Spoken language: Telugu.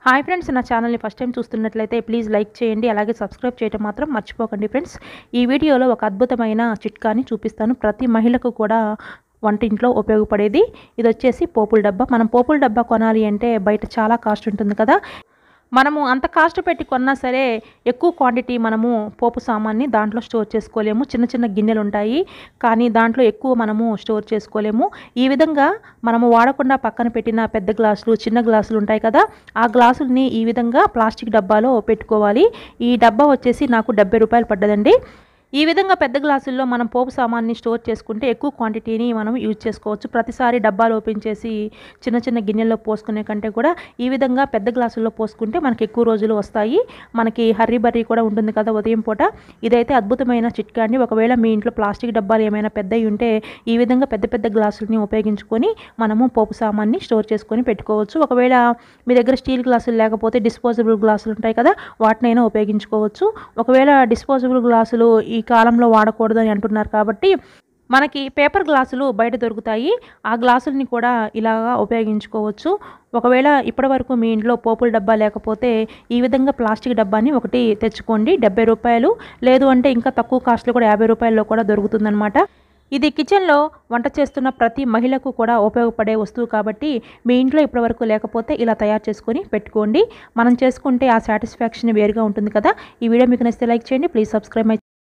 హాయ్ ఫ్రెండ్స్ నా ఛానల్ని ఫస్ట్ టైం చూస్తున్నట్లయితే ప్లీజ్ లైక్ చేయండి అలాగే సబ్స్క్రైబ్ చేయడం మాత్రం మర్చిపోకండి ఫ్రెండ్స్ ఈ వీడియోలో ఒక అద్భుతమైన చిట్కాని చూపిస్తాను ప్రతి మహిళకు కూడా వంటింట్లో ఉపయోగపడేది ఇది వచ్చేసి పోపుల డబ్బా మనం పోపుల డబ్బా కొనాలి అంటే బయట చాలా కాస్ట్ ఉంటుంది కదా మనము అంత కాస్ట్ పెట్టి కొన్నా సరే ఎక్కువ క్వాంటిటీ మనము పోపు సామాన్ని దాంట్లో స్టోర్ చేసుకోలేము చిన్న చిన్న గిన్నెలు ఉంటాయి కానీ దాంట్లో ఎక్కువ మనము స్టోర్ చేసుకోలేము ఈ విధంగా మనము వాడకుండా పక్కన పెట్టిన పెద్ద గ్లాసులు చిన్న గ్లాసులు ఉంటాయి కదా ఆ గ్లాసుల్ని ఈ విధంగా ప్లాస్టిక్ డబ్బాలో పెట్టుకోవాలి ఈ డబ్బా వచ్చేసి నాకు డెబ్బై రూపాయలు పడ్డదండి ఈ విధంగా పెద్ద గ్లాసుల్లో మనం పోపు సామాన్ని స్టోర్ చేసుకుంటే ఎక్కువ క్వాంటిటీని మనం యూజ్ చేసుకోవచ్చు ప్రతిసారి డబ్బాలు ఓపెన్ చేసి చిన్న చిన్న గిన్నెల్లో పోసుకునే కంటే కూడా ఈ విధంగా పెద్ద గ్లాసుల్లో పోసుకుంటే మనకి ఎక్కువ రోజులు వస్తాయి మనకి హర్రీ బర్రీ కూడా ఉంటుంది కదా ఉదయం పూట ఇదైతే అద్భుతమైన చిట్కా అండి ఒకవేళ మీ ఇంట్లో ప్లాస్టిక్ డబ్బాలు ఏమైనా పెద్దవి ఉంటే ఈ విధంగా పెద్ద పెద్ద గ్లాసులని ఉపయోగించుకొని మనము పోపు సామాన్ని స్టోర్ చేసుకొని పెట్టుకోవచ్చు ఒకవేళ మీ దగ్గర స్టీల్ గ్లాసులు లేకపోతే డిస్పోజబుల్ గ్లాసులు ఉంటాయి కదా వాటినైనా ఉపయోగించుకోవచ్చు ఒకవేళ డిస్పోజబుల్ గ్లాసులు ఈ కాలంలో వాడకూడదు అని అంటున్నారు కాబట్టి మనకి పేపర్ గ్లాసులు బయట దొరుకుతాయి ఆ గ్లాసుల్ని కూడా ఇలాగా ఉపయోగించుకోవచ్చు ఒకవేళ ఇప్పటి వరకు మీ ఇంట్లో పోపుల డబ్బా లేకపోతే ఈ విధంగా ప్లాస్టిక్ డబ్బాని ఒకటి తెచ్చుకోండి డెబ్బై రూపాయలు లేదు అంటే ఇంకా తక్కువ కాస్ట్లో కూడా యాభై రూపాయల్లో కూడా దొరుకుతుందన్నమాట ఇది కిచెన్లో వంట చేస్తున్న ప్రతి మహిళకు కూడా ఉపయోగపడే వస్తువు కాబట్టి మీ ఇంట్లో ఇప్పటివరకు లేకపోతే ఇలా తయారు చేసుకొని పెట్టుకోండి మనం చేసుకుంటే ఆ సాటిస్ఫాక్షన్ వేరుగా ఉంటుంది కదా ఈ వీడియో మీకు నచ్చితే లైక్ చేయండి ప్లీజ్ సబ్స్క్రైబ్ మై